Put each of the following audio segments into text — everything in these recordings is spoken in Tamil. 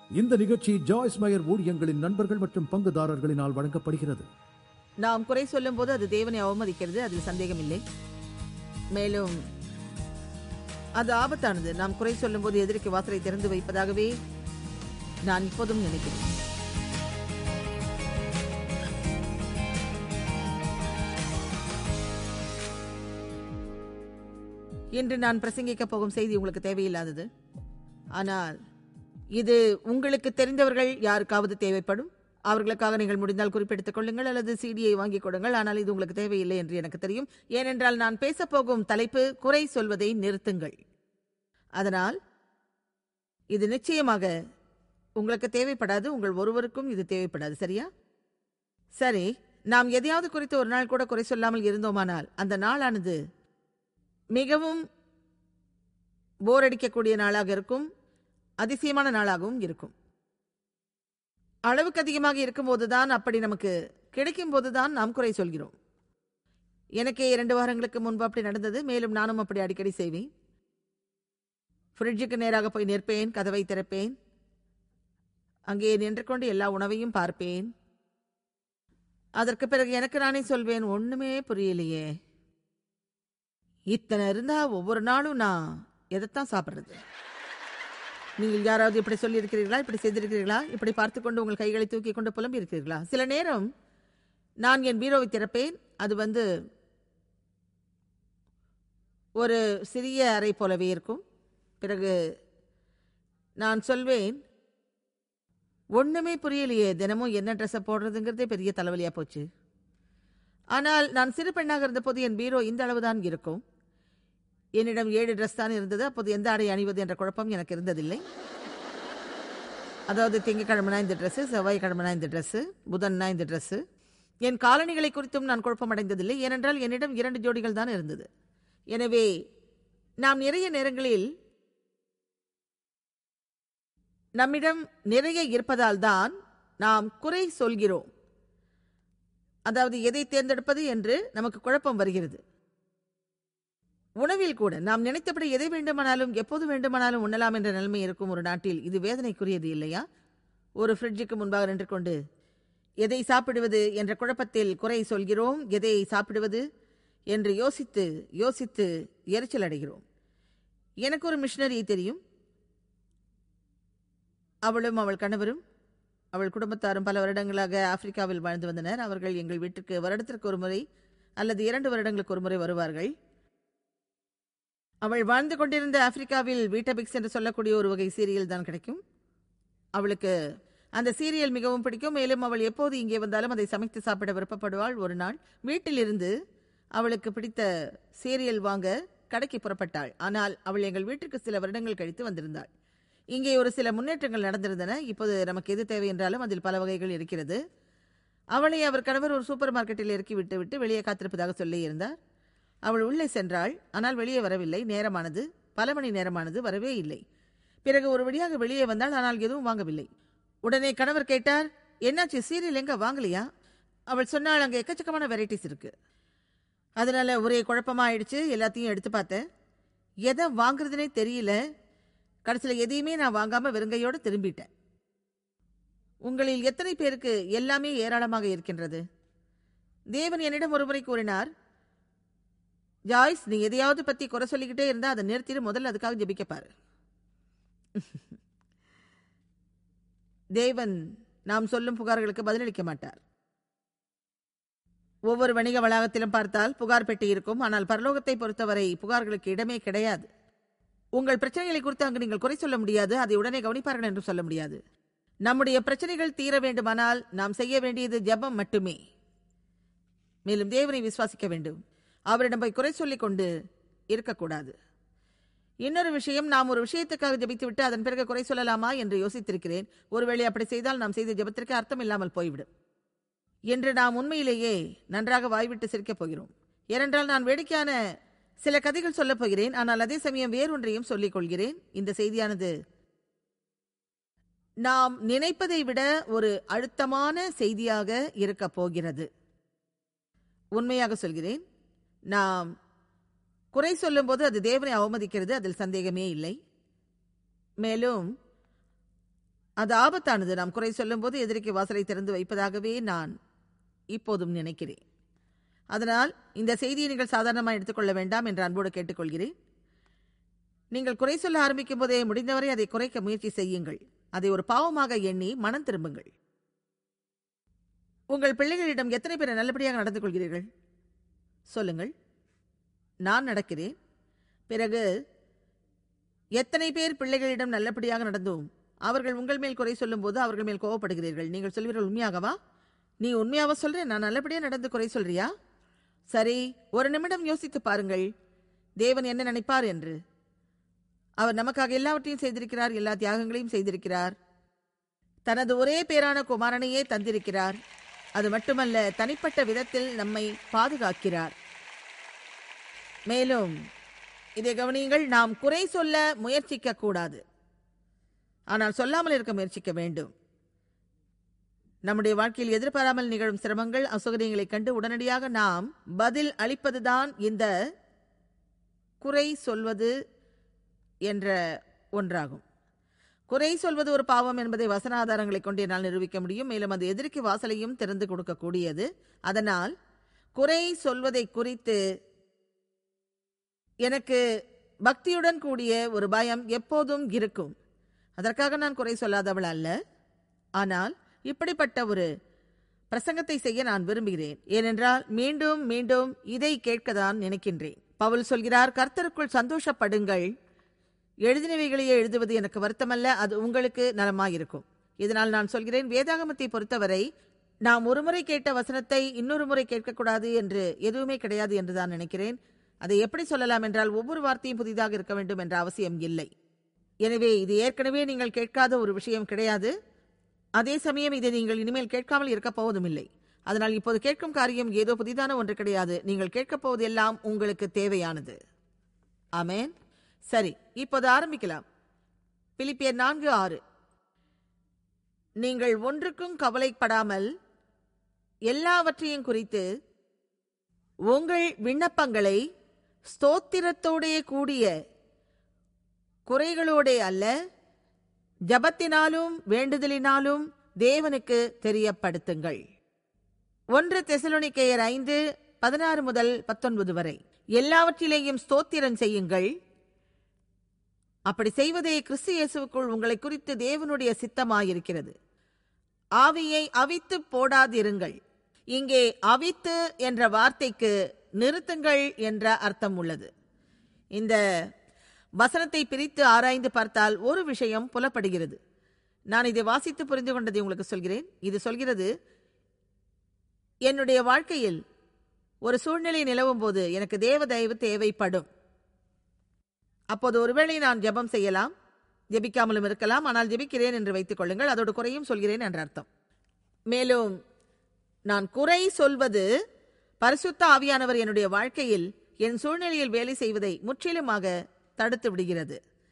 இந்த நிகழ்ச்சி ஜாய்ஸ் மயர் ஊழியங்களின் நண்பர்கள் மற்றும் பங்குதாரர்களினால் வழங்கப்படுகிறது நாம் குறை சொல்லும் போது அது தேவனை அவமதிக்கிறது அதில் சந்தேகம் இல்லை மேலும் அது ஆபத்தானது நாம் குறை சொல்லும் போது எதிரிக்கு வாசலை திறந்து வைப்பதாகவே நான் இப்போதும் நினைக்கிறேன் இன்று நான் பிரசங்கிக்க போகும் செய்தி உங்களுக்கு தேவையில்லாதது ஆனால் இது உங்களுக்கு தெரிந்தவர்கள் யாருக்காவது தேவைப்படும் அவர்களுக்காக நீங்கள் முடிந்தால் குறிப்பெடுத்துக் கொள்ளுங்கள் அல்லது சிடியை வாங்கிக் கொடுங்கள் ஆனால் இது உங்களுக்கு தேவையில்லை என்று எனக்கு தெரியும் ஏனென்றால் நான் பேசப் போகும் தலைப்பு குறை சொல்வதை நிறுத்துங்கள் அதனால் இது நிச்சயமாக உங்களுக்கு தேவைப்படாது உங்கள் ஒருவருக்கும் இது தேவைப்படாது சரியா சரி நாம் எதையாவது குறித்து ஒரு நாள் கூட குறை சொல்லாமல் இருந்தோமானால் அந்த நாளானது மிகவும் போர் அடிக்கக்கூடிய நாளாக இருக்கும் அதிசயமான நாளாகவும் இருக்கும் அளவுக்கு அதிகமாக இருக்கும்போதுதான் அப்படி நமக்கு கிடைக்கும் போதுதான் நாம் குறை சொல்கிறோம் எனக்கே இரண்டு வாரங்களுக்கு முன்பு அப்படி நடந்தது மேலும் நானும் அப்படி அடிக்கடி செய்வேன் ஃப்ரிட்ஜுக்கு நேராக போய் நிற்பேன் கதவை திறப்பேன் அங்கே நின்று கொண்டு எல்லா உணவையும் பார்ப்பேன் அதற்கு பிறகு எனக்கு நானே சொல்வேன் ஒண்ணுமே புரியலையே இத்தனை இருந்தா ஒவ்வொரு நாளும் நான் எதைத்தான் சாப்பிடுறது நீங்கள் யாராவது இப்படி சொல்லி இருக்கிறீர்களா இப்படி செய்திருக்கிறீர்களா இப்படி பார்த்து கொண்டு உங்கள் கைகளை தூக்கி கொண்டு புலம்பி இருக்கிறீர்களா சில நேரம் நான் என் பீரோவை திறப்பேன் அது வந்து ஒரு சிறிய அறை போலவே இருக்கும் பிறகு நான் சொல்வேன் ஒண்ணுமே புரியலையே தினமும் என்ன ட்ரெஸ்ஸை போடுறதுங்கிறதே பெரிய தலைவலியா போச்சு ஆனால் நான் சிறு பெண்ணாக இருந்தபோது என் பீரோ இந்த அளவுதான் இருக்கும் என்னிடம் ஏழு ட்ரெஸ் தான் இருந்தது அப்போது எந்த ஆடை அணிவது என்ற குழப்பம் எனக்கு இருந்ததில்லை அதாவது திங்கக்கிழமைனா இந்த ட்ரெஸ்ஸு செவ்வாய்க்கிழமைனா இந்த ட்ரெஸ்ஸு புதன்னா இந்த ட்ரெஸ்ஸு என் காலணிகளை குறித்தும் நான் குழப்பம் அடைந்ததில்லை ஏனென்றால் என்னிடம் இரண்டு ஜோடிகள் தான் இருந்தது எனவே நாம் நிறைய நேரங்களில் நம்மிடம் நிறைய இருப்பதால் தான் நாம் குறை சொல்கிறோம் அதாவது எதை தேர்ந்தெடுப்பது என்று நமக்கு குழப்பம் வருகிறது உணவில் கூட நாம் நினைத்தபடி எதை வேண்டுமானாலும் எப்போது வேண்டுமானாலும் உண்ணலாம் என்ற நிலைமை இருக்கும் ஒரு நாட்டில் இது வேதனைக்குரியது இல்லையா ஒரு ஃப்ரிட்ஜுக்கு முன்பாக நின்று கொண்டு எதை சாப்பிடுவது என்ற குழப்பத்தில் குறை சொல்கிறோம் எதை சாப்பிடுவது என்று யோசித்து யோசித்து எரிச்சல் அடைகிறோம் எனக்கு ஒரு மிஷினரி தெரியும் அவளும் அவள் கணவரும் அவள் குடும்பத்தாரும் பல வருடங்களாக ஆப்பிரிக்காவில் வாழ்ந்து வந்தனர் அவர்கள் எங்கள் வீட்டுக்கு வருடத்திற்கு ஒரு முறை அல்லது இரண்டு வருடங்களுக்கு ஒரு முறை வருவார்கள் அவள் வாழ்ந்து கொண்டிருந்த ஆப்பிரிக்காவில் வீட்டபிக்ஸ் என்று சொல்லக்கூடிய ஒரு வகை சீரியல் தான் கிடைக்கும் அவளுக்கு அந்த சீரியல் மிகவும் பிடிக்கும் மேலும் அவள் எப்போது இங்கே வந்தாலும் அதை சமைத்து சாப்பிட விருப்பப்படுவாள் ஒரு நாள் வீட்டில் இருந்து அவளுக்கு பிடித்த சீரியல் வாங்க கடைக்கு புறப்பட்டாள் ஆனால் அவள் எங்கள் வீட்டிற்கு சில வருடங்கள் கழித்து வந்திருந்தாள் இங்கே ஒரு சில முன்னேற்றங்கள் நடந்திருந்தன இப்போது நமக்கு எது தேவை என்றாலும் அதில் பல வகைகள் இருக்கிறது அவளை அவர் கணவர் ஒரு சூப்பர் மார்க்கெட்டில் இறக்கி விட்டு விட்டு வெளியே காத்திருப்பதாக சொல்லி இருந்தார் அவள் உள்ளே சென்றாள் ஆனால் வெளியே வரவில்லை நேரமானது பல மணி நேரமானது வரவே இல்லை பிறகு ஒரு வழியாக வெளியே வந்தாள் ஆனால் எதுவும் வாங்கவில்லை உடனே கணவர் கேட்டார் என்னாச்சு சீரியல் எங்க வாங்கலையா அவள் சொன்னாள் அங்கே எக்கச்சக்கமான வெரைட்டிஸ் இருக்கு அதனால ஒரே குழப்பமா ஆயிடுச்சு எல்லாத்தையும் எடுத்து பார்த்தேன் எதை வாங்குறதுனே தெரியல கடைசியில் எதையுமே நான் வாங்காம வெறுங்கையோடு திரும்பிட்டேன் உங்களில் எத்தனை பேருக்கு எல்லாமே ஏராளமாக இருக்கின்றது தேவன் என்னிடம் ஒருமுறை கூறினார் ஜாய்ஸ் நீ எதையாவது பத்தி குறை சொல்லிக்கிட்டே இருந்தா அதை நிறுத்திட்டு முதல்ல அதுக்காக ஜெபிக்கப்பாரு தேவன் நாம் சொல்லும் புகார்களுக்கு பதிலளிக்க மாட்டார் ஒவ்வொரு வணிக வளாகத்திலும் பார்த்தால் புகார் பெட்டி இருக்கும் ஆனால் பரலோகத்தை பொறுத்தவரை புகார்களுக்கு இடமே கிடையாது உங்கள் பிரச்சனைகளை குறித்து அங்கு நீங்கள் குறை சொல்ல முடியாது அதை உடனே கவனிப்பார்கள் என்று சொல்ல முடியாது நம்முடைய பிரச்சனைகள் தீர வேண்டுமானால் நாம் செய்ய வேண்டியது ஜெபம் மட்டுமே மேலும் தேவனை விசுவாசிக்க வேண்டும் அவரிடம் போய் குறை சொல்லிக் கொண்டு இருக்கக்கூடாது இன்னொரு விஷயம் நாம் ஒரு விஷயத்துக்காக ஜெபித்துவிட்டு அதன் பிறகு குறை சொல்லலாமா என்று யோசித்திருக்கிறேன் ஒருவேளை அப்படி செய்தால் நாம் செய்த ஜெபத்திற்கு அர்த்தம் இல்லாமல் போய்விடும் என்று நாம் உண்மையிலேயே நன்றாக வாய்விட்டு சிரிக்கப் போகிறோம் ஏனென்றால் நான் வேடிக்கையான சில கதைகள் சொல்லப் போகிறேன் ஆனால் அதே சமயம் வேறொன்றையும் சொல்லிக் கொள்கிறேன் இந்த செய்தியானது நாம் நினைப்பதை விட ஒரு அழுத்தமான செய்தியாக இருக்கப் போகிறது உண்மையாக சொல்கிறேன் நாம் குறை சொல்லும்போது அது தேவனை அவமதிக்கிறது அதில் சந்தேகமே இல்லை மேலும் அது ஆபத்தானது நாம் குறை சொல்லும்போது எதிரிக்கு வாசலை திறந்து வைப்பதாகவே நான் இப்போதும் நினைக்கிறேன் அதனால் இந்த செய்தியை நீங்கள் சாதாரணமாக எடுத்துக்கொள்ள வேண்டாம் என்று அன்போடு கேட்டுக்கொள்கிறேன் நீங்கள் குறை சொல்ல ஆரம்பிக்கும் போதே முடிந்தவரை அதை குறைக்க முயற்சி செய்யுங்கள் அதை ஒரு பாவமாக எண்ணி மனம் திரும்புங்கள் உங்கள் பிள்ளைகளிடம் எத்தனை பேர் நல்லபடியாக நடந்து கொள்கிறீர்கள் சொல்லுங்கள் நான் நடக்கிறேன் பிறகு எத்தனை பேர் பிள்ளைகளிடம் நல்லபடியாக நடந்தோம் அவர்கள் உங்கள் மேல் குறை சொல்லும்போது அவர்கள் மேல் கோவப்படுகிறீர்கள் நீங்கள் சொல்வீர்கள் உண்மையாகவா நீ உண்மையாவா சொல்றேன் நான் நல்லபடியாக நடந்து குறை சொல்றியா சரி ஒரு நிமிடம் யோசித்து பாருங்கள் தேவன் என்ன நினைப்பார் என்று அவர் நமக்காக எல்லாவற்றையும் செய்திருக்கிறார் எல்லா தியாகங்களையும் செய்திருக்கிறார் தனது ஒரே பேரான குமாரனையே தந்திருக்கிறார் அது மட்டுமல்ல தனிப்பட்ட விதத்தில் நம்மை பாதுகாக்கிறார் மேலும் இதை கவனியுங்கள் நாம் குறை சொல்ல முயற்சிக்க கூடாது ஆனால் சொல்லாமல் இருக்க முயற்சிக்க வேண்டும் நம்முடைய வாழ்க்கையில் எதிர்பாராமல் நிகழும் சிரமங்கள் அசௌகரியங்களைக் கண்டு உடனடியாக நாம் பதில் அளிப்பதுதான் இந்த குறை சொல்வது என்ற ஒன்றாகும் குறை சொல்வது ஒரு பாவம் என்பதை வசனாதாரங்களை கொண்டு என்னால் நிரூபிக்க முடியும் மேலும் அது எதிர்க்கு வாசலையும் திறந்து கொடுக்கக்கூடியது அதனால் குறை சொல்வதை குறித்து எனக்கு பக்தியுடன் கூடிய ஒரு பயம் எப்போதும் இருக்கும் அதற்காக நான் குறை சொல்லாதவள் அல்ல ஆனால் இப்படிப்பட்ட ஒரு பிரசங்கத்தை செய்ய நான் விரும்புகிறேன் ஏனென்றால் மீண்டும் மீண்டும் இதை கேட்கத்தான் நினைக்கின்றேன் பவுல் சொல்கிறார் கர்த்தருக்குள் சந்தோஷப்படுங்கள் எழுதினவைகளையே எழுதுவது எனக்கு வருத்தமல்ல அது உங்களுக்கு நலமாயிருக்கும் இதனால் நான் சொல்கிறேன் வேதாகமத்தை பொறுத்தவரை நாம் ஒருமுறை கேட்ட வசனத்தை இன்னொரு முறை கேட்கக்கூடாது என்று எதுவுமே கிடையாது என்று தான் நினைக்கிறேன் அதை எப்படி சொல்லலாம் என்றால் ஒவ்வொரு வார்த்தையும் புதிதாக இருக்க வேண்டும் என்ற அவசியம் இல்லை எனவே இது ஏற்கனவே நீங்கள் கேட்காத ஒரு விஷயம் கிடையாது அதே சமயம் இதை நீங்கள் இனிமேல் கேட்காமல் இருக்கப் போவதும் இல்லை அதனால் இப்போது கேட்கும் காரியம் ஏதோ புதிதான ஒன்று கிடையாது நீங்கள் கேட்கப் போவது எல்லாம் உங்களுக்கு தேவையானது ஆமென் சரி இப்போது ஆரம்பிக்கலாம் பிலிப்பியர் நான்கு ஆறு நீங்கள் ஒன்றுக்கும் கவலைப்படாமல் எல்லாவற்றையும் குறித்து உங்கள் விண்ணப்பங்களை ஸ்தோத்திரத்தோடே கூடிய குறைகளோடே அல்ல ஜபத்தினாலும் வேண்டுதலினாலும் தேவனுக்கு தெரியப்படுத்துங்கள் ஒன்று தெசலோனிக்கேயர் ஐந்து பதினாறு முதல் பத்தொன்பது வரை எல்லாவற்றிலேயும் ஸ்தோத்திரம் செய்யுங்கள் அப்படி செய்வதே கிறிஸ்து இயேசுவுக்குள் உங்களை குறித்து தேவனுடைய சித்தமாயிருக்கிறது ஆவியை அவித்து போடாதிருங்கள் இங்கே அவித்து என்ற வார்த்தைக்கு நிறுத்துங்கள் என்ற அர்த்தம் உள்ளது இந்த வசனத்தை பிரித்து ஆராய்ந்து பார்த்தால் ஒரு விஷயம் புலப்படுகிறது நான் இதை வாசித்து புரிந்து கொண்டதை உங்களுக்கு சொல்கிறேன் இது சொல்கிறது என்னுடைய வாழ்க்கையில் ஒரு சூழ்நிலை நிலவும் போது எனக்கு தேவ தயவு தேவைப்படும் அப்போது ஒருவேளை நான் ஜெபம் செய்யலாம் ஜெபிக்காமலும் இருக்கலாம் ஆனால் ஜெபிக்கிறேன் என்று வைத்துக் கொள்ளுங்கள் அதோடு குறையும் சொல்கிறேன் என்ற அர்த்தம் மேலும் நான் குறை சொல்வது பரிசுத்த ஆவியானவர் என்னுடைய வாழ்க்கையில் என் சூழ்நிலையில் வேலை செய்வதை முற்றிலுமாக தடுத்து விடுகிறது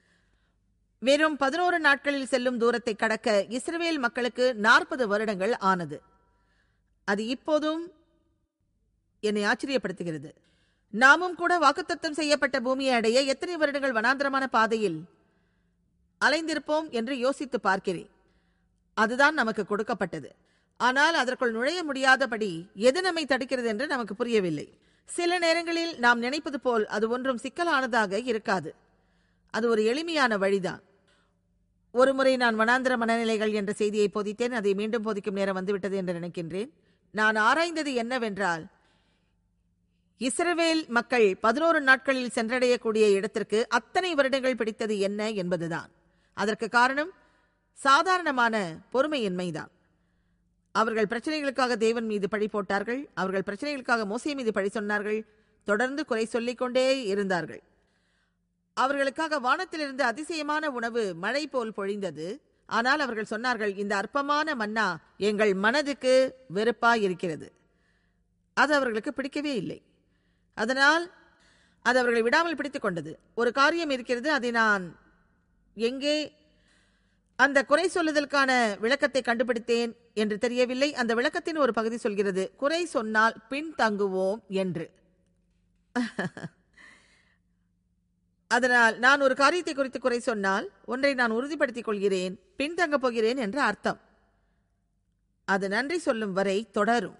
வெறும் பதினோரு நாட்களில் செல்லும் தூரத்தை கடக்க இஸ்ரவேல் மக்களுக்கு நாற்பது வருடங்கள் ஆனது அது இப்போதும் என்னை ஆச்சரியப்படுத்துகிறது நாமும் கூட வாக்குத்தத்தம் செய்யப்பட்ட பூமியை அடைய எத்தனை வருடங்கள் வனாந்திரமான பாதையில் அலைந்திருப்போம் என்று யோசித்து பார்க்கிறேன் அதுதான் நமக்கு கொடுக்கப்பட்டது ஆனால் அதற்குள் நுழைய முடியாதபடி எது நம்மை தடுக்கிறது என்று நமக்கு புரியவில்லை சில நேரங்களில் நாம் நினைப்பது போல் அது ஒன்றும் சிக்கலானதாக இருக்காது அது ஒரு எளிமையான வழிதான் ஒருமுறை நான் வனாந்திர மனநிலைகள் என்ற செய்தியை போதித்தேன் அதை மீண்டும் போதிக்கும் நேரம் வந்துவிட்டது என்று நினைக்கின்றேன் நான் ஆராய்ந்தது என்னவென்றால் இஸ்ரவேல் மக்கள் பதினோரு நாட்களில் சென்றடையக்கூடிய இடத்திற்கு அத்தனை வருடங்கள் பிடித்தது என்ன என்பதுதான் அதற்கு காரணம் சாதாரணமான பொறுமையின்மைதான் அவர்கள் பிரச்சனைகளுக்காக தேவன் மீது பழி போட்டார்கள் அவர்கள் பிரச்சனைகளுக்காக மோசை மீது பழி சொன்னார்கள் தொடர்ந்து குறை சொல்லிக் கொண்டே இருந்தார்கள் அவர்களுக்காக வானத்திலிருந்து அதிசயமான உணவு மழை போல் பொழிந்தது ஆனால் அவர்கள் சொன்னார்கள் இந்த அற்பமான மன்னா எங்கள் மனதுக்கு வெறுப்பாய் இருக்கிறது அது அவர்களுக்கு பிடிக்கவே இல்லை அதனால் அது அவர்களை விடாமல் பிடித்துக் கொண்டது ஒரு காரியம் இருக்கிறது அதை நான் எங்கே அந்த குறை சொல்லுதலுக்கான விளக்கத்தை கண்டுபிடித்தேன் என்று தெரியவில்லை அந்த விளக்கத்தின் ஒரு பகுதி சொல்கிறது குறை சொன்னால் பின் தங்குவோம் என்று அதனால் நான் ஒரு காரியத்தை குறித்து குறை சொன்னால் ஒன்றை நான் உறுதிப்படுத்திக் கொள்கிறேன் பின்தங்கப் போகிறேன் என்ற அர்த்தம் அது நன்றி சொல்லும் வரை தொடரும்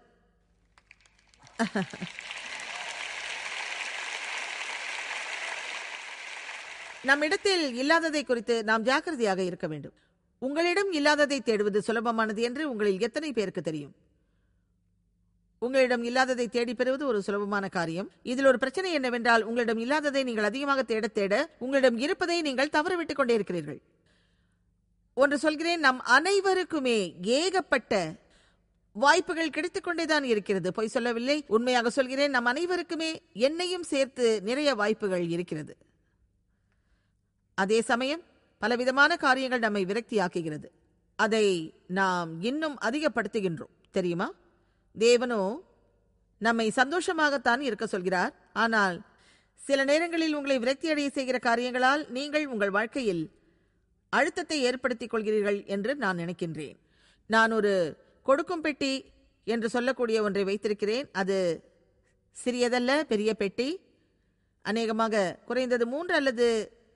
நம்மிடத்தில் இல்லாததை குறித்து நாம் ஜாக்கிரதையாக இருக்க வேண்டும் உங்களிடம் இல்லாததை தேடுவது சுலபமானது என்று உங்களில் எத்தனை பேருக்கு தெரியும் உங்களிடம் இல்லாததை தேடி பெறுவது ஒரு சுலபமான காரியம் இதில் ஒரு பிரச்சனை என்னவென்றால் உங்களிடம் இல்லாததை நீங்கள் அதிகமாக தேட தேட உங்களிடம் இருப்பதை நீங்கள் தவறவிட்டுக் கொண்டே இருக்கிறீர்கள் ஒன்று சொல்கிறேன் நம் அனைவருக்குமே ஏகப்பட்ட வாய்ப்புகள் கிடைத்துக் கொண்டேதான் இருக்கிறது பொய் சொல்லவில்லை உண்மையாக சொல்கிறேன் நம் அனைவருக்குமே என்னையும் சேர்த்து நிறைய வாய்ப்புகள் இருக்கிறது அதே சமயம் பலவிதமான காரியங்கள் நம்மை விரக்தியாக்குகிறது அதை நாம் இன்னும் அதிகப்படுத்துகின்றோம் தெரியுமா தேவனோ நம்மை சந்தோஷமாகத்தான் இருக்க சொல்கிறார் ஆனால் சில நேரங்களில் உங்களை விரக்தியடைய செய்கிற காரியங்களால் நீங்கள் உங்கள் வாழ்க்கையில் அழுத்தத்தை ஏற்படுத்திக் கொள்கிறீர்கள் என்று நான் நினைக்கின்றேன் நான் ஒரு கொடுக்கும் பெட்டி என்று சொல்லக்கூடிய ஒன்றை வைத்திருக்கிறேன் அது சிறியதல்ல பெரிய பெட்டி அநேகமாக குறைந்தது மூன்று அல்லது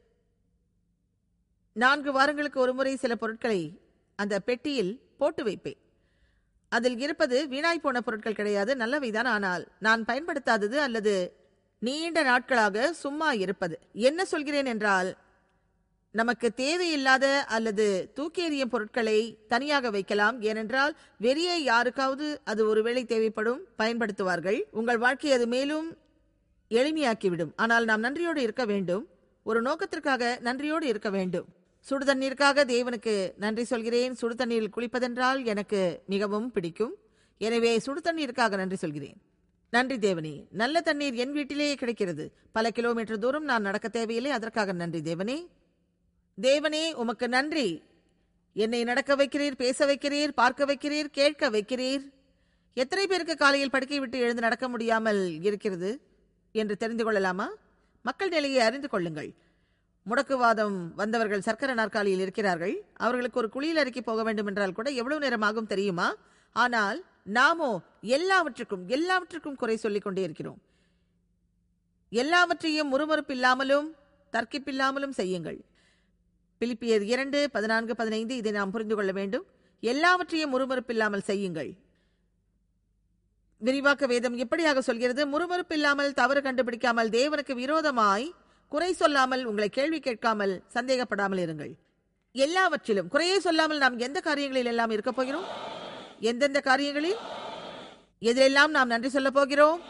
நான்கு வாரங்களுக்கு ஒருமுறை சில பொருட்களை அந்த பெட்டியில் போட்டு வைப்பேன் அதில் இருப்பது வீணாய் போன பொருட்கள் கிடையாது நல்லவைதான் ஆனால் நான் பயன்படுத்தாதது அல்லது நீண்ட நாட்களாக சும்மா இருப்பது என்ன சொல்கிறேன் என்றால் நமக்கு தேவையில்லாத அல்லது தூக்கி எறியும் பொருட்களை தனியாக வைக்கலாம் ஏனென்றால் வெளியே யாருக்காவது அது ஒருவேளை தேவைப்படும் பயன்படுத்துவார்கள் உங்கள் வாழ்க்கையை அது மேலும் எளிமையாக்கிவிடும் ஆனால் நாம் நன்றியோடு இருக்க வேண்டும் ஒரு நோக்கத்திற்காக நன்றியோடு இருக்க வேண்டும் சுடு தண்ணீருக்காக தேவனுக்கு நன்றி சொல்கிறேன் சுடு தண்ணீரில் குளிப்பதென்றால் எனக்கு மிகவும் பிடிக்கும் எனவே சுடு தண்ணீருக்காக நன்றி சொல்கிறேன் நன்றி தேவனே நல்ல தண்ணீர் என் வீட்டிலேயே கிடைக்கிறது பல கிலோமீட்டர் தூரம் நான் நடக்க தேவையில்லை அதற்காக நன்றி தேவனே தேவனே உமக்கு நன்றி என்னை நடக்க வைக்கிறீர் பேச வைக்கிறீர் பார்க்க வைக்கிறீர் கேட்க வைக்கிறீர் எத்தனை பேருக்கு காலையில் படுக்கை விட்டு எழுந்து நடக்க முடியாமல் இருக்கிறது என்று தெரிந்து கொள்ளலாமா மக்கள் நிலையை அறிந்து கொள்ளுங்கள் முடக்குவாதம் வந்தவர்கள் சர்க்கரை நாற்காலியில் இருக்கிறார்கள் அவர்களுக்கு ஒரு குளியல் அறிக்கை போக வேண்டும் என்றால் கூட எவ்வளவு நேரம் ஆகும் தெரியுமா ஆனால் நாமோ எல்லாவற்றுக்கும் எல்லாவற்றுக்கும் குறை சொல்லிக் கொண்டே இருக்கிறோம் எல்லாவற்றையும் முறுமுறுப்பில்லாமலும் தர்க்கிப்பில்லாமலும் செய்யுங்கள் பிலிப்பியர் இரண்டு பதினான்கு பதினைந்து இதை நாம் புரிந்து கொள்ள வேண்டும் எல்லாவற்றையும் முறுமுறுப்பில்லாமல் செய்யுங்கள் விரிவாக்க வேதம் எப்படியாக சொல்கிறது முறுமுறுப்பில்லாமல் தவறு கண்டுபிடிக்காமல் தேவனுக்கு விரோதமாய் குறை சொல்லாமல் உங்களை கேள்வி கேட்காமல் சந்தேகப்படாமல் இருங்கள் எல்லாவற்றிலும் குறையே சொல்லாமல் நாம் எந்த காரியங்களில் எல்லாம் இருக்க போகிறோம் எந்தெந்த காரியங்களில் எதிலெல்லாம் நாம் நன்றி சொல்ல போகிறோம்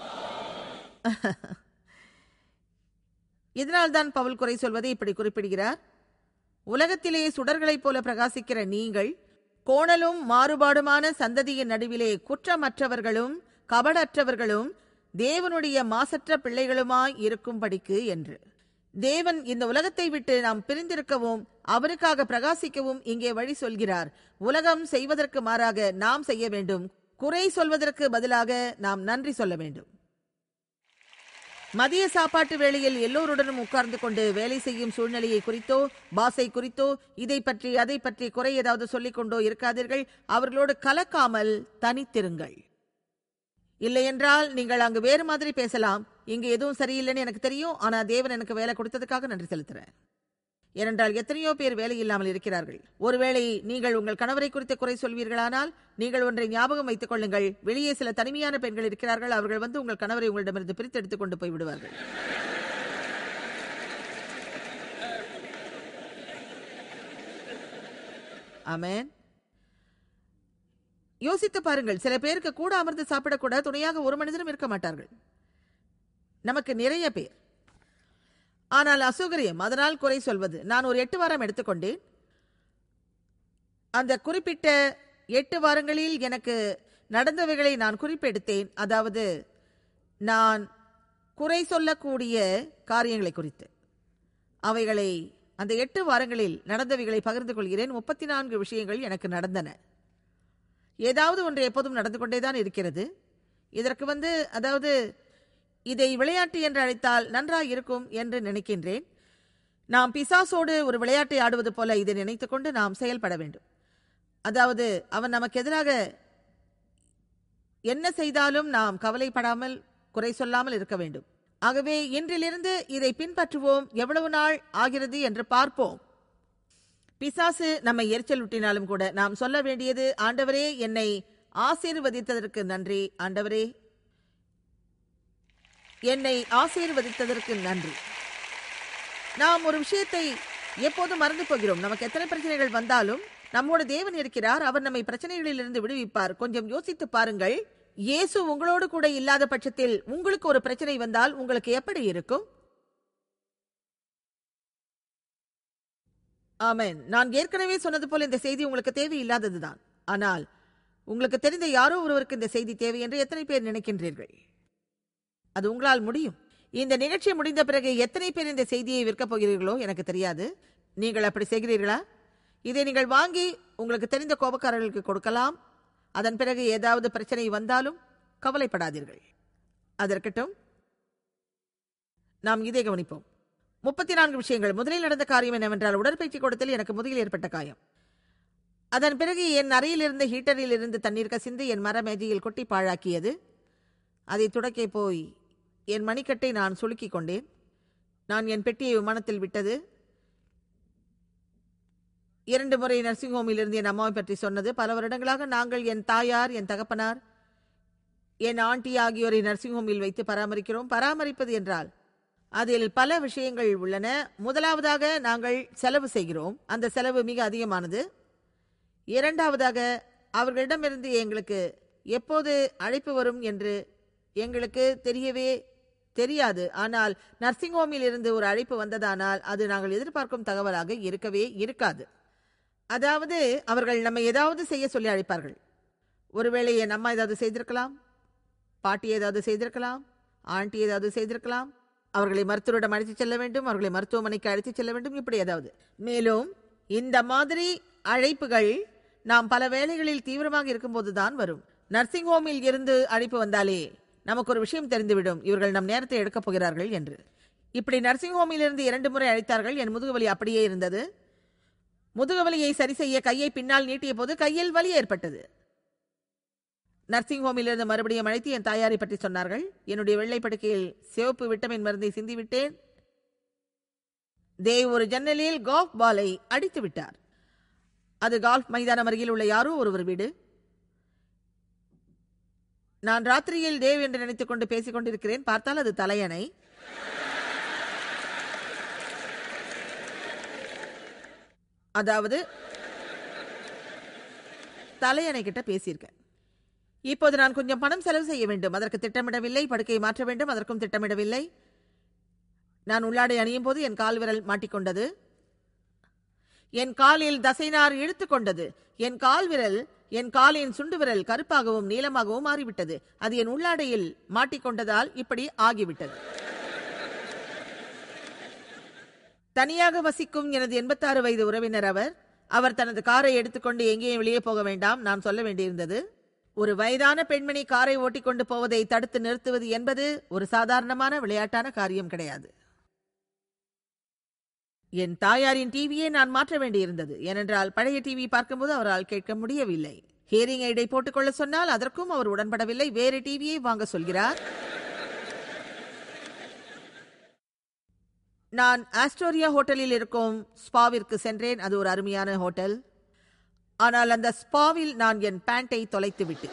இதனால்தான் பவுல் குறை சொல்வதை இப்படி குறிப்பிடுகிறார் உலகத்திலே சுடர்களைப் போல பிரகாசிக்கிற நீங்கள் கோணலும் மாறுபாடுமான சந்ததியின் நடுவிலே குற்றமற்றவர்களும் கபடற்றவர்களும் தேவனுடைய மாசற்ற பிள்ளைகளுமாய் இருக்கும்படிக்கு என்று தேவன் இந்த உலகத்தை விட்டு நாம் பிரிந்திருக்கவும் அவருக்காக பிரகாசிக்கவும் இங்கே வழி சொல்கிறார் உலகம் செய்வதற்கு மாறாக நாம் செய்ய வேண்டும் குறை சொல்வதற்கு பதிலாக நாம் நன்றி சொல்ல வேண்டும் மதிய சாப்பாட்டு வேளையில் எல்லோருடனும் உட்கார்ந்து கொண்டு வேலை செய்யும் சூழ்நிலையை குறித்தோ பாசை குறித்தோ இதை பற்றி அதை பற்றி குறை ஏதாவது சொல்லிக் கொண்டோ இருக்காதீர்கள் அவர்களோடு கலக்காமல் தனித்திருங்கள் இல்லையென்றால் நீங்கள் அங்கு வேறு மாதிரி பேசலாம் இங்கு எதுவும் சரியில்லைன்னு எனக்கு தெரியும் ஆனா தேவன் எனக்கு வேலை கொடுத்ததுக்காக நன்றி செலுத்துறேன் ஏனென்றால் எத்தனையோ பேர் வேலை இல்லாமல் இருக்கிறார்கள் ஒருவேளை நீங்கள் உங்கள் கணவரை குறித்து குறை சொல்வீர்களானால் நீங்கள் ஒன்றை ஞாபகம் வைத்துக் கொள்ளுங்கள் வெளியே சில தனிமையான பெண்கள் இருக்கிறார்கள் அவர்கள் வந்து உங்கள் கணவரை உங்களிடமிருந்து பிரித்து எடுத்துக் கொண்டு போய் விடுவார்கள் ஆமென் யோசித்து பாருங்கள் சில பேருக்கு கூட அமர்ந்து சாப்பிடக்கூட துணையாக ஒரு மனிதனும் இருக்க மாட்டார்கள் நமக்கு நிறைய பேர் ஆனால் அசௌகரியம் அதனால் குறை சொல்வது நான் ஒரு எட்டு வாரம் எடுத்துக்கொண்டேன் அந்த குறிப்பிட்ட எட்டு வாரங்களில் எனக்கு நடந்தவைகளை நான் குறிப்பெடுத்தேன் அதாவது நான் குறை சொல்லக்கூடிய காரியங்களை குறித்து அவைகளை அந்த எட்டு வாரங்களில் நடந்தவைகளை பகிர்ந்து கொள்கிறேன் முப்பத்தி நான்கு விஷயங்கள் எனக்கு நடந்தன ஏதாவது ஒன்று எப்போதும் நடந்து கொண்டேதான் இருக்கிறது இதற்கு வந்து அதாவது இதை விளையாட்டு என்று அழைத்தால் நன்றாக இருக்கும் என்று நினைக்கின்றேன் நாம் பிசாசோடு ஒரு விளையாட்டை ஆடுவது போல இதை நினைத்துக்கொண்டு நாம் செயல்பட வேண்டும் அதாவது அவன் நமக்கு எதிராக என்ன செய்தாலும் நாம் கவலைப்படாமல் குறை சொல்லாமல் இருக்க வேண்டும் ஆகவே இன்றிலிருந்து இதை பின்பற்றுவோம் எவ்வளவு நாள் ஆகிறது என்று பார்ப்போம் பிசாசு நம்மை எரிச்சல் ஊட்டினாலும் கூட நாம் சொல்ல வேண்டியது ஆண்டவரே என்னை ஆசீர்வதித்ததற்கு நன்றி ஆண்டவரே என்னை ஆசீர்வதித்ததற்கு நன்றி நாம் ஒரு விஷயத்தை எப்போதும் மறந்து போகிறோம் நமக்கு எத்தனை பிரச்சனைகள் வந்தாலும் நம்மோட தேவன் இருக்கிறார் அவர் நம்மை பிரச்சனைகளிலிருந்து விடுவிப்பார் கொஞ்சம் யோசித்து பாருங்கள் இயேசு உங்களோடு கூட இல்லாத பட்சத்தில் உங்களுக்கு ஒரு பிரச்சனை வந்தால் உங்களுக்கு எப்படி இருக்கும் ஆமென் நான் ஏற்கனவே சொன்னது போல இந்த செய்தி உங்களுக்கு தேவையில்லாததுதான் ஆனால் உங்களுக்கு தெரிந்த யாரோ ஒருவருக்கு இந்த செய்தி தேவை என்று எத்தனை பேர் நினைக்கின்றீர்கள் அது உங்களால் முடியும் இந்த நிகழ்ச்சி முடிந்த பிறகு எத்தனை பேர் இந்த செய்தியை விற்கப் போகிறீர்களோ எனக்கு தெரியாது நீங்கள் அப்படி செய்கிறீர்களா இதை நீங்கள் வாங்கி உங்களுக்கு தெரிந்த கோபக்காரர்களுக்கு கொடுக்கலாம் அதன் பிறகு ஏதாவது பிரச்சனை வந்தாலும் கவலைப்படாதீர்கள் அதற்கட்டும் நாம் இதை கவனிப்போம் முப்பத்தி நான்கு விஷயங்கள் முதலில் நடந்த காரியம் என்னவென்றால் உடற்பயிற்சி கூடத்தில் எனக்கு முதுகில் ஏற்பட்ட காயம் அதன் பிறகு என் அறையில் இருந்த ஹீட்டரில் இருந்து தண்ணீர் கசிந்து என் மர மேஜையில் கொட்டி பாழாக்கியது அதை துடைக்க போய் என் மணிக்கட்டை நான் சுளுக்கிக் கொண்டேன் நான் என் பெட்டியை விமானத்தில் விட்டது இரண்டு முறை நர்சிங் ஹோமில் இருந்து என் அம்மாவை பற்றி சொன்னது பல வருடங்களாக நாங்கள் என் தாயார் என் தகப்பனார் என் ஆண்டி ஆகியோரை நர்சிங் ஹோமில் வைத்து பராமரிக்கிறோம் பராமரிப்பது என்றால் அதில் பல விஷயங்கள் உள்ளன முதலாவதாக நாங்கள் செலவு செய்கிறோம் அந்த செலவு மிக அதிகமானது இரண்டாவதாக அவர்களிடமிருந்து எங்களுக்கு எப்போது அழைப்பு வரும் என்று எங்களுக்கு தெரியவே தெரியாது ஆனால் நர்சிங் ஹோமில் இருந்து ஒரு அழைப்பு வந்ததானால் அது நாங்கள் எதிர்பார்க்கும் தகவலாக இருக்கவே இருக்காது அதாவது அவர்கள் நம்மை ஏதாவது செய்ய சொல்லி அழைப்பார்கள் ஒருவேளை என் அம்மா ஏதாவது செய்திருக்கலாம் பாட்டி ஏதாவது செய்திருக்கலாம் ஆண்டி ஏதாவது செய்திருக்கலாம் அவர்களை மருத்துவரிடம் அழைத்துச் செல்ல வேண்டும் அவர்களை மருத்துவமனைக்கு அழைத்துச் செல்ல வேண்டும் இப்படி ஏதாவது மேலும் இந்த மாதிரி அழைப்புகள் நாம் பல வேளைகளில் தீவிரமாக இருக்கும்போது தான் வரும் நர்சிங் ஹோமில் இருந்து அழைப்பு வந்தாலே நமக்கு ஒரு விஷயம் தெரிந்துவிடும் இவர்கள் நம் நேரத்தை எடுக்கப் போகிறார்கள் என்று இப்படி நர்சிங் ஹோமில் இருந்து இரண்டு முறை அழைத்தார்கள் என் முதுகுவலி அப்படியே இருந்தது முதுகுவலியை சரி செய்ய கையை பின்னால் நீட்டிய போது கையில் வலி ஏற்பட்டது நர்சிங் ஹோமில் இருந்து மறுபடியும் அழைத்து என் தாயாரை பற்றி சொன்னார்கள் என்னுடைய வெள்ளை படுக்கையில் சிவப்பு விட்டமின் மருந்தை சிந்தி விட்டேன் தேவ் ஒரு ஜன்னலில் கால்ஃப் பாலை அடித்து விட்டார் அது கால்ஃப் மைதானம் அருகில் உள்ள யாரோ ஒருவர் வீடு நான் ராத்திரியில் தேவ் என்று நினைத்துக் கொண்டு பேசிக் கொண்டிருக்கிறேன் பார்த்தால் அது தலையணை அதாவது தலையணை கிட்ட பேசியிருக்கேன் இப்போது நான் கொஞ்சம் பணம் செலவு செய்ய வேண்டும் அதற்கு திட்டமிடவில்லை படுக்கையை மாற்ற வேண்டும் அதற்கும் திட்டமிடவில்லை நான் உள்ளாடை அணியும் போது என் கால் விரல் மாட்டிக்கொண்டது என் காலில் தசைநார் இழுத்து கொண்டது என் கால் விரல் என் காலின் சுண்டு விரல் கருப்பாகவும் நீளமாகவும் மாறிவிட்டது அது என் உள்ளாடையில் மாட்டிக்கொண்டதால் இப்படி ஆகிவிட்டது தனியாக வசிக்கும் எனது எண்பத்தாறு வயது உறவினர் அவர் அவர் தனது காரை எடுத்துக்கொண்டு எங்கேயும் வெளியே போக வேண்டாம் நான் சொல்ல வேண்டியிருந்தது ஒரு வயதான பெண்மணி காரை ஓட்டிக்கொண்டு போவதை தடுத்து நிறுத்துவது என்பது ஒரு சாதாரணமான விளையாட்டான காரியம் கிடையாது என் தாயாரின் டிவியை நான் மாற்ற வேண்டியிருந்தது ஏனென்றால் பழைய டிவி பார்க்கும்போது அவரால் கேட்க முடியவில்லை ஹியரிங் எய்டை போட்டுக்கொள்ள சொன்னால் அதற்கும் அவர் உடன்படவில்லை வேறு டிவியை வாங்க சொல்கிறார் நான் ஆஸ்டோரியா ஹோட்டலில் இருக்கும் ஸ்பாவிற்கு சென்றேன் அது ஒரு அருமையான ஹோட்டல் ஆனால் அந்த ஸ்பாவில் நான் என் பேண்டை தொலைத்து விட்டேன்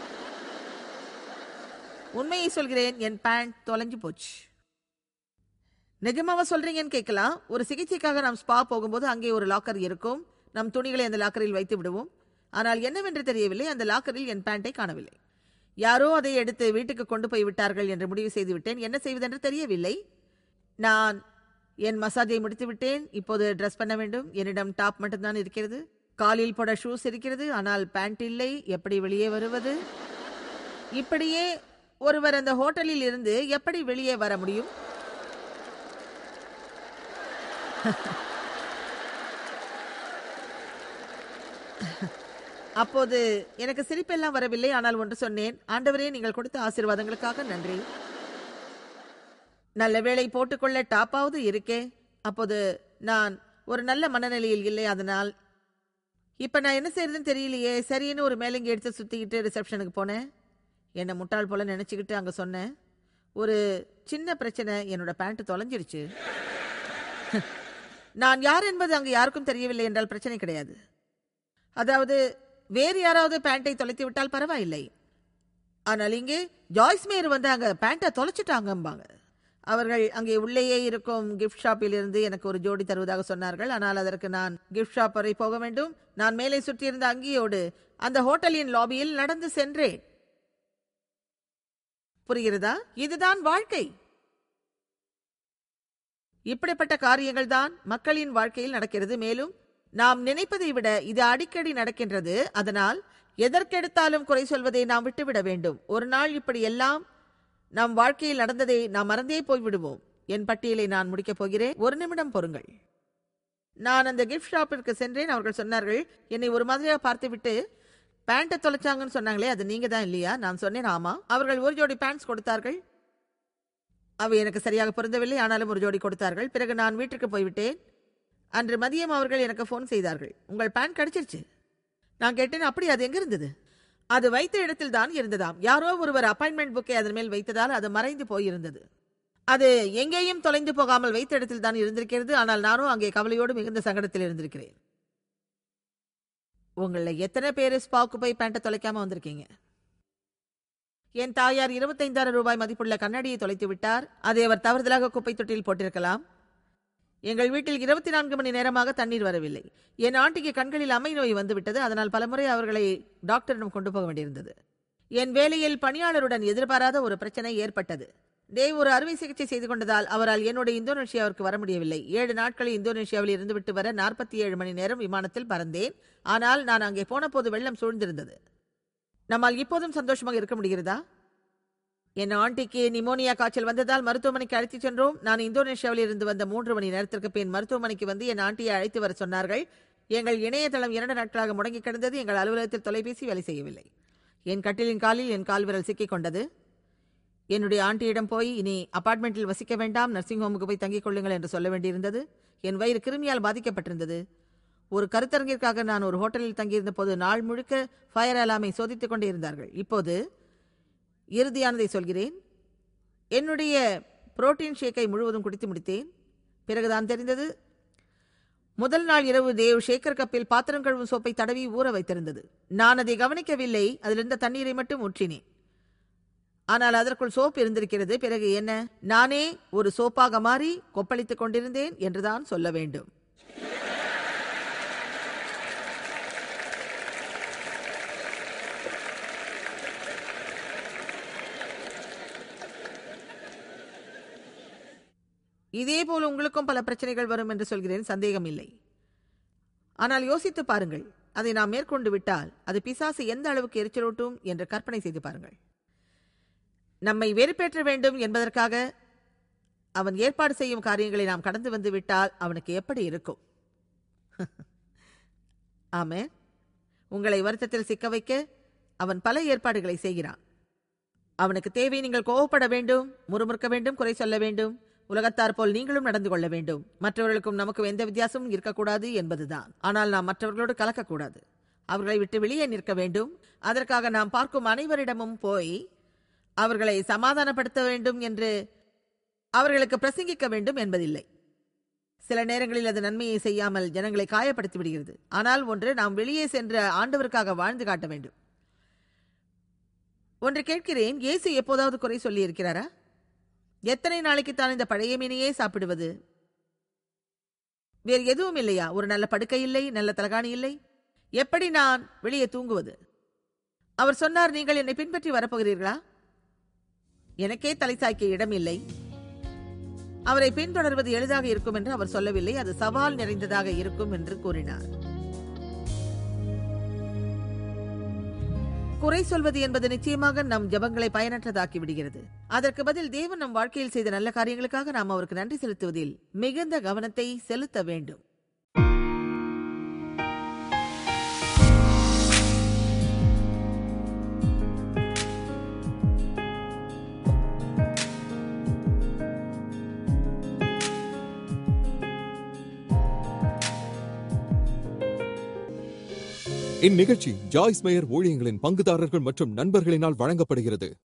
உண்மையை சொல்கிறேன் என் பேண்ட் தொலைஞ்சு போச்சு நிஜமாவா சொல்றீங்கன்னு கேட்கலாம் ஒரு சிகிச்சைக்காக நாம் ஸ்பா போகும்போது அங்கே ஒரு லாக்கர் இருக்கும் நம் துணிகளை அந்த லாக்கரில் வைத்து விடுவோம் ஆனால் என்னவென்று தெரியவில்லை அந்த லாக்கரில் என் பேண்டை காணவில்லை யாரோ அதை எடுத்து வீட்டுக்கு கொண்டு போய் விட்டார்கள் என்று முடிவு செய்து விட்டேன் என்ன செய்வதென்று தெரியவில்லை நான் என் மசாஜை முடித்து விட்டேன் இப்போது ட்ரெஸ் பண்ண வேண்டும் என்னிடம் டாப் மட்டும்தான் இருக்கிறது காலில் போட ஷூஸ் இருக்கிறது ஆனால் பேண்ட் இல்லை எப்படி வெளியே வருவது இப்படியே ஒருவர் அந்த ஹோட்டலில் இருந்து எப்படி வெளியே வர முடியும் அப்போது எனக்கு சிரிப்பெல்லாம் வரவில்லை ஆனால் ஒன்று சொன்னேன் ஆண்டவரே நீங்கள் கொடுத்த ஆசீர்வாதங்களுக்காக நன்றி நல்ல வேளை போட்டுக்கொள்ள டாப்பாவது இருக்கே அப்போது நான் ஒரு நல்ல மனநிலையில் இல்லை அதனால் இப்ப நான் என்ன செய்யறதுன்னு தெரியலையே சரின்னு ஒரு மேலங்கி எடுத்து சுத்திக்கிட்டு ரிசப்ஷனுக்கு போனேன் என்னை முட்டாள் போல நினைச்சுக்கிட்டு அங்க சொன்னேன் ஒரு சின்ன பிரச்சனை என்னோட பேண்ட் தொலைஞ்சிருச்சு நான் யார் என்பது அங்கு யாருக்கும் தெரியவில்லை என்றால் பிரச்சனை கிடையாது அதாவது வேறு யாராவது பேண்ட்டை தொலைத்து விட்டால் பரவாயில்லை ஆனால் இங்கே ஜாய்ஸ் மேயர் வந்து அங்க பேண்ட்டை தொலைச்சிட்டாங்கம்பாங்க அவர்கள் அங்கே உள்ளேயே இருக்கும் கிஃப்ட் ஷாப்பில் இருந்து எனக்கு ஒரு ஜோடி தருவதாக சொன்னார்கள் ஆனால் அதற்கு நான் கிஃப்ட் ஷாப் வரை போக வேண்டும் நான் மேலே சுற்றியிருந்த அங்கியோடு அந்த ஹோட்டலின் லாபியில் நடந்து சென்றேன் புரிகிறதா இதுதான் வாழ்க்கை இப்படிப்பட்ட காரியங்கள் தான் மக்களின் வாழ்க்கையில் நடக்கிறது மேலும் நாம் நினைப்பதை விட இது அடிக்கடி நடக்கின்றது அதனால் எதற்கெடுத்தாலும் குறை சொல்வதை நாம் விட்டுவிட வேண்டும் ஒரு நாள் இப்படி எல்லாம் நம் வாழ்க்கையில் நடந்ததை நாம் மறந்தே போய்விடுவோம் என் பட்டியலை நான் முடிக்கப் போகிறேன் ஒரு நிமிடம் பொறுங்கள் நான் அந்த கிஃப்ட் ஷாப்பிற்கு சென்றேன் அவர்கள் சொன்னார்கள் என்னை ஒரு மாதிரியாக பார்த்துவிட்டு பேண்ட்டை தொலைச்சாங்கன்னு சொன்னாங்களே அது நீங்க தான் இல்லையா நான் சொன்னேன் ஆமா அவர்கள் ஒரு ஜோடி பேண்ட்ஸ் கொடுத்தார்கள் அவை எனக்கு சரியாக பொருந்தவில்லை ஆனாலும் ஒரு ஜோடி கொடுத்தார்கள் பிறகு நான் வீட்டுக்கு போய்விட்டேன் அன்று மதியம் அவர்கள் எனக்கு ஃபோன் செய்தார்கள் உங்கள் பேண்ட் கிடைச்சிருச்சு நான் கேட்டேன் அப்படி அது எங்க இருந்தது அது வைத்த இடத்தில் தான் இருந்ததாம் யாரோ ஒருவர் அப்பாயின்மெண்ட் புக்கை அதன் மேல் வைத்ததால் அது மறைந்து போயிருந்தது அது எங்கேயும் தொலைந்து போகாமல் வைத்த இடத்தில் தான் இருந்திருக்கிறது ஆனால் நானும் அங்கே கவலையோடு மிகுந்த சங்கடத்தில் இருந்திருக்கிறேன் உங்கள எத்தனை பேர் ஸ்பாக்கு போய் பேண்ட்டை தொலைக்காம வந்திருக்கீங்க என் தாயார் இருபத்தைந்தாயிரம் ரூபாய் மதிப்புள்ள கண்ணாடியை தொலைத்து விட்டார் அதை அவர் தவறுதலாக குப்பை தொட்டியில் போட்டிருக்கலாம் எங்கள் வீட்டில் இருபத்தி நான்கு மணி நேரமாக தண்ணீர் வரவில்லை என் ஆண்டிக்கு கண்களில் அம்மை நோய் வந்துவிட்டது அதனால் பலமுறை அவர்களை டாக்டரிடம் கொண்டு போக வேண்டியிருந்தது என் வேலையில் பணியாளருடன் எதிர்பாராத ஒரு பிரச்சனை ஏற்பட்டது டேவ் ஒரு அறுவை சிகிச்சை செய்து கொண்டதால் அவரால் என்னோட இந்தோனேஷியாவிற்கு வர முடியவில்லை ஏழு நாட்களில் இந்தோனேஷியாவில் இருந்துவிட்டு வர நாற்பத்தி ஏழு மணி நேரம் விமானத்தில் பறந்தேன் ஆனால் நான் அங்கே போன போது வெள்ளம் சூழ்ந்திருந்தது நம்மால் இப்போதும் சந்தோஷமாக இருக்க முடிகிறதா என் ஆண்டிக்கு நிமோனியா காய்ச்சல் வந்ததால் மருத்துவமனைக்கு அழைத்துச் சென்றோம் நான் இந்தோனேஷியாவில் இருந்து வந்த மூன்று மணி நேரத்திற்கு பின் மருத்துவமனைக்கு வந்து என் ஆண்டியை அழைத்து வர சொன்னார்கள் எங்கள் இணையதளம் இரண்டு நாட்களாக முடங்கி கிடந்தது எங்கள் அலுவலகத்தில் தொலைபேசி வேலை செய்யவில்லை என் கட்டிலின் காலில் என் கால் விரல் சிக்கிக் கொண்டது என்னுடைய ஆண்டியிடம் போய் இனி அபார்ட்மெண்ட்டில் வசிக்க வேண்டாம் நர்சிங் ஹோமுக்கு போய் தங்கிக் கொள்ளுங்கள் என்று சொல்ல வேண்டியிருந்தது என் வயிறு கிருமியால் பாதிக்கப்பட்டிருந்தது ஒரு கருத்தரங்கிற்காக நான் ஒரு ஹோட்டலில் தங்கியிருந்த போது நாள் முழுக்க ஃபயர் அலாமை சோதித்துக் கொண்டே இருந்தார்கள் இப்போது இறுதியானதை சொல்கிறேன் என்னுடைய புரோட்டீன் ஷேக்கை முழுவதும் குடித்து முடித்தேன் பிறகுதான் தெரிந்தது முதல் நாள் இரவு தேவ் ஷேக்கர் கப்பில் பாத்திரம் கழுவும் சோப்பை தடவி ஊற வைத்திருந்தது நான் அதை கவனிக்கவில்லை அதிலிருந்த தண்ணீரை மட்டும் ஊற்றினேன் ஆனால் அதற்குள் சோப் இருந்திருக்கிறது பிறகு என்ன நானே ஒரு சோப்பாக மாறி கொப்பளித்துக் கொண்டிருந்தேன் என்றுதான் சொல்ல வேண்டும் இதே போல் உங்களுக்கும் பல பிரச்சனைகள் வரும் என்று சொல்கிறேன் சந்தேகம் இல்லை ஆனால் யோசித்து பாருங்கள் அதை நாம் மேற்கொண்டு விட்டால் அது பிசாசு எந்த அளவுக்கு எரிச்சலூட்டும் என்று கற்பனை செய்து பாருங்கள் நம்மை வெறுப்பேற்ற வேண்டும் என்பதற்காக அவன் ஏற்பாடு செய்யும் காரியங்களை நாம் கடந்து வந்து விட்டால் அவனுக்கு எப்படி இருக்கும் ஆமே உங்களை வருத்தத்தில் சிக்க வைக்க அவன் பல ஏற்பாடுகளை செய்கிறான் அவனுக்கு தேவை நீங்கள் கோவப்பட வேண்டும் முறுமுறுக்க வேண்டும் குறை சொல்ல வேண்டும் உலகத்தார் போல் நீங்களும் நடந்து கொள்ள வேண்டும் மற்றவர்களுக்கும் நமக்கும் எந்த வித்தியாசமும் இருக்கக்கூடாது என்பதுதான் ஆனால் நாம் மற்றவர்களோடு கலக்கக்கூடாது அவர்களை விட்டு வெளியே நிற்க வேண்டும் அதற்காக நாம் பார்க்கும் அனைவரிடமும் போய் அவர்களை சமாதானப்படுத்த வேண்டும் என்று அவர்களுக்கு பிரசங்கிக்க வேண்டும் என்பதில்லை சில நேரங்களில் அது நன்மையை செய்யாமல் ஜனங்களை காயப்படுத்தி விடுகிறது ஆனால் ஒன்று நாம் வெளியே சென்ற ஆண்டவருக்காக வாழ்ந்து காட்ட வேண்டும் ஒன்று கேட்கிறேன் இயேசு எப்போதாவது குறை சொல்லி இருக்கிறாரா எத்தனை நாளைக்கு தான் இந்த பழைய மீனையே சாப்பிடுவது வேறு எதுவும் இல்லையா ஒரு நல்ல படுக்கை இல்லை நல்ல தலகாணி இல்லை எப்படி நான் வெளியே தூங்குவது அவர் சொன்னார் நீங்கள் என்னை பின்பற்றி வரப்போகிறீர்களா எனக்கே தலை சாய்க்க இடம் இல்லை அவரை பின்தொடர்வது எளிதாக இருக்கும் என்று அவர் சொல்லவில்லை அது சவால் நிறைந்ததாக இருக்கும் என்று கூறினார் குறை சொல்வது என்பது நிச்சயமாக நம் ஜபங்களை பயனற்றதாக்கி விடுகிறது அதற்கு பதில் தேவன் நம் வாழ்க்கையில் செய்த நல்ல காரியங்களுக்காக நாம் அவருக்கு நன்றி செலுத்துவதில் மிகுந்த கவனத்தை செலுத்த வேண்டும் இந்நிகழ்ச்சி ஜாய்ஸ் மேயர் ஊழியங்களின் பங்குதாரர்கள் மற்றும் நண்பர்களினால் வழங்கப்படுகிறது